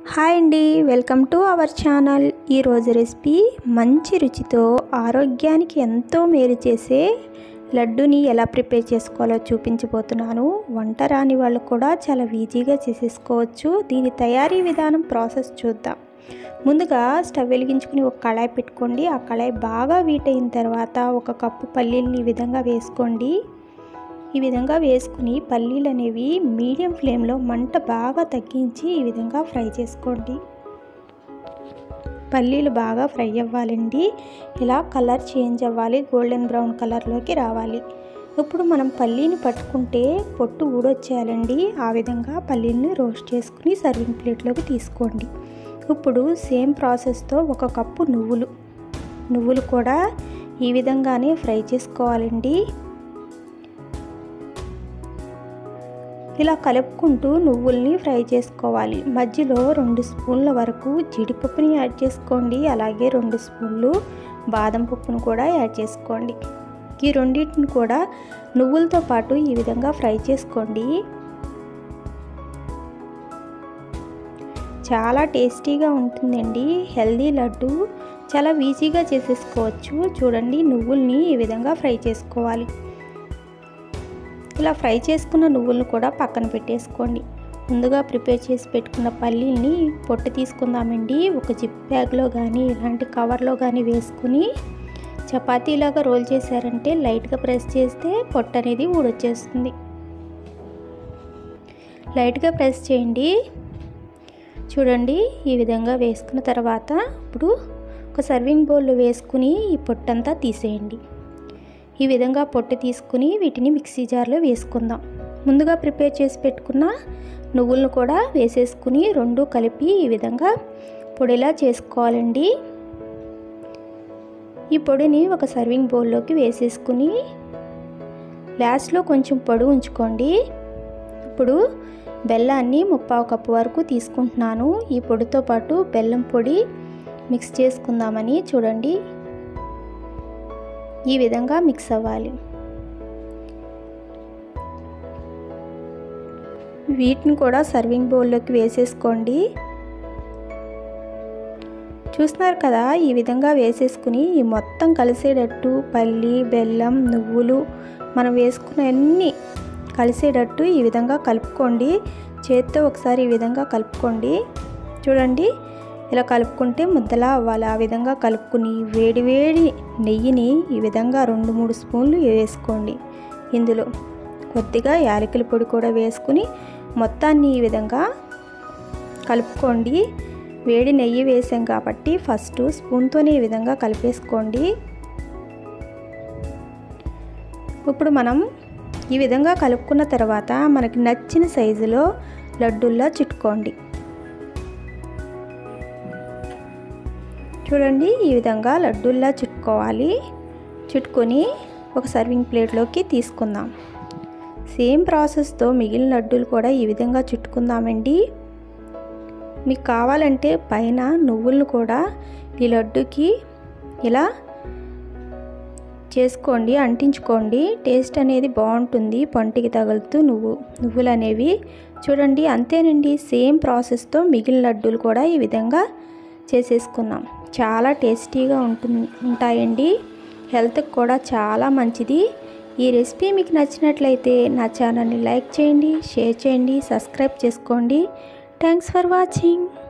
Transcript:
hi అండి welcome to our channel ఈరోజు recipe మంచి రుచితో ఆరోగ్యానికి ఎంతో మేలు చేసే లడ్డుని ఎలా ప్రిపేర్ చేసుకోవాలో చూపించబోతున్నాను వంట రాని వాళ్ళు కూడా చాలా ఈజీగా చేసేసుకోవచ్చు దీని తయారీ విధానం ప్రాసెస్ చూద్దాం ముందుగా స్టవ్ వెలిగించుకుని ఒక కళాయి పెట్టుకోండి ఆ కళాయి బాగా వీట్ అయిన తర్వాత ఒక కప్పు పల్లీలని ఈ విధంగా వేసుకోండి ఈ విధంగా వేసుకుని పల్లీలు అనేవి మీడియం ఫ్లేమ్లో మంట బాగా తగ్గించి ఈ విధంగా ఫ్రై చేసుకోండి పల్లీలు బాగా ఫ్రై అవ్వాలండి ఇలా కలర్ చేంజ్ అవ్వాలి గోల్డెన్ బ్రౌన్ కలర్లోకి రావాలి ఇప్పుడు మనం పల్లీని పట్టుకుంటే పొట్టు ఊడొచ్చేయాలండి ఆ విధంగా పల్లీని రోస్ట్ చేసుకుని సర్వింగ్ ప్లేట్లోకి తీసుకోండి ఇప్పుడు సేమ్ ప్రాసెస్తో ఒక కప్పు నువ్వులు నువ్వులు కూడా ఈ విధంగానే ఫ్రై చేసుకోవాలండి ఇలా కలుపుకుంటూ నువ్వుల్ని ఫ్రై చేసుకోవాలి మధ్యలో రెండు స్పూన్ల వరకు జీడిపప్పుని యాడ్ చేసుకోండి అలాగే రెండు స్పూన్లు బాదం పప్పును కూడా యాడ్ చేసుకోండి ఈ రెండింటిని కూడా నువ్వులతో పాటు ఈ విధంగా ఫ్రై చేసుకోండి చాలా టేస్టీగా ఉంటుందండి హెల్దీ లడ్డు చాలా ఈజీగా చేసేసుకోవచ్చు చూడండి నువ్వుల్ని ఈ విధంగా ఫ్రై చేసుకోవాలి ఇలా ఫ్రై చేసుకున్న నువ్వులను కూడా పక్కన పెట్టేసుకోండి ముందుగా ప్రిపేర్ చేసి పెట్టుకున్న పల్లీల్ని పొట్టు తీసుకుందామండి ఒక జిప్ బ్యాగ్లో కానీ ఇలాంటి కవర్లో కానీ వేసుకుని చపాతీలాగా రోల్ చేశారంటే లైట్గా ప్రెస్ చేస్తే పొట్టు అనేది ఊడొచ్చేస్తుంది లైట్గా ప్రెస్ చేయండి చూడండి ఈ విధంగా వేసుకున్న తర్వాత ఇప్పుడు ఒక సర్వింగ్ బౌల్లో వేసుకుని ఈ పొట్టంతా తీసేయండి ఈ విధంగా పొట్టు తీసుకుని వీటిని మిక్సీ జార్లో వేసుకుందాం ముందుగా ప్రిపేర్ చేసి పెట్టుకున్న నువ్వులను కూడా వేసేసుకుని రెండు కలిపి ఈ విధంగా పొడిలా చేసుకోవాలండి ఈ పొడిని ఒక సర్వింగ్ బౌల్లోకి వేసేసుకుని లాస్ట్లో కొంచెం పొడి ఉంచుకోండి ఇప్పుడు బెల్లాన్ని ముప్పావు కప్పు వరకు తీసుకుంటున్నాను ఈ పొడితో పాటు బెల్లం పొడి మిక్స్ చేసుకుందామని చూడండి ఈ విధంగా మిక్స్ అవ్వాలి వీటిని కూడా సర్వింగ్ బౌల్లోకి వేసేసుకోండి చూస్తున్నారు కదా ఈ విధంగా వేసేసుకుని ఈ మొత్తం కలిసేటట్టు పల్లి బెల్లం నువ్వులు మనం వేసుకున్న అన్నీ కలిసేటట్టు ఈ విధంగా కలుపుకోండి చేత్తో ఒకసారి ఈ విధంగా కలుపుకోండి చూడండి ఇలా కలుపుకుంటే ముద్దలా అవ్వాలి ఆ విధంగా కలుపుకుని వేడి వేడి నెయ్యిని ఈ విధంగా రెండు మూడు స్పూన్లు వేసుకోండి ఇందులో కొద్దిగా యాలకుల పొడి కూడా వేసుకుని మొత్తాన్ని ఈ విధంగా కలుపుకోండి వేడి నెయ్యి వేసాం కాబట్టి ఫస్ట్ స్పూన్తోనే ఈ విధంగా కలిపేసుకోండి ఇప్పుడు మనం ఈ విధంగా కలుపుకున్న తర్వాత మనకి నచ్చిన సైజులో లడ్డూల్లా చుట్టుకోండి చూడండి ఈ విధంగా లడ్డూల్లా చుట్టుకోవాలి చుట్టుకొని ఒక సర్వింగ్ ప్లేట్లోకి తీసుకుందాం సేమ్ ప్రాసెస్తో మిగిలిన లడ్డూలు కూడా ఈ విధంగా చుట్టుకుందామండి మీకు కావాలంటే పైన నువ్వులను కూడా ఈ లడ్డుకి ఇలా చేసుకోండి అంటించుకోండి టేస్ట్ అనేది బాగుంటుంది పంటికి తగులుతూ నువ్వు నువ్వులు అనేవి చూడండి అంతేనండి సేమ్ ప్రాసెస్తో మిగిలిన లడ్డూలు కూడా ఈ విధంగా చేసేసుకున్నాం చాలా టేస్టీగా ఉంటుంది ఉంటాయండి హెల్త్కి కూడా చాలా మంచిది ఈ రెసిపీ మీకు నచ్చినట్లయితే నా ఛానల్ని లైక్ చేయండి షేర్ చేయండి సబ్స్క్రైబ్ చేసుకోండి థ్యాంక్స్ ఫర్ వాచింగ్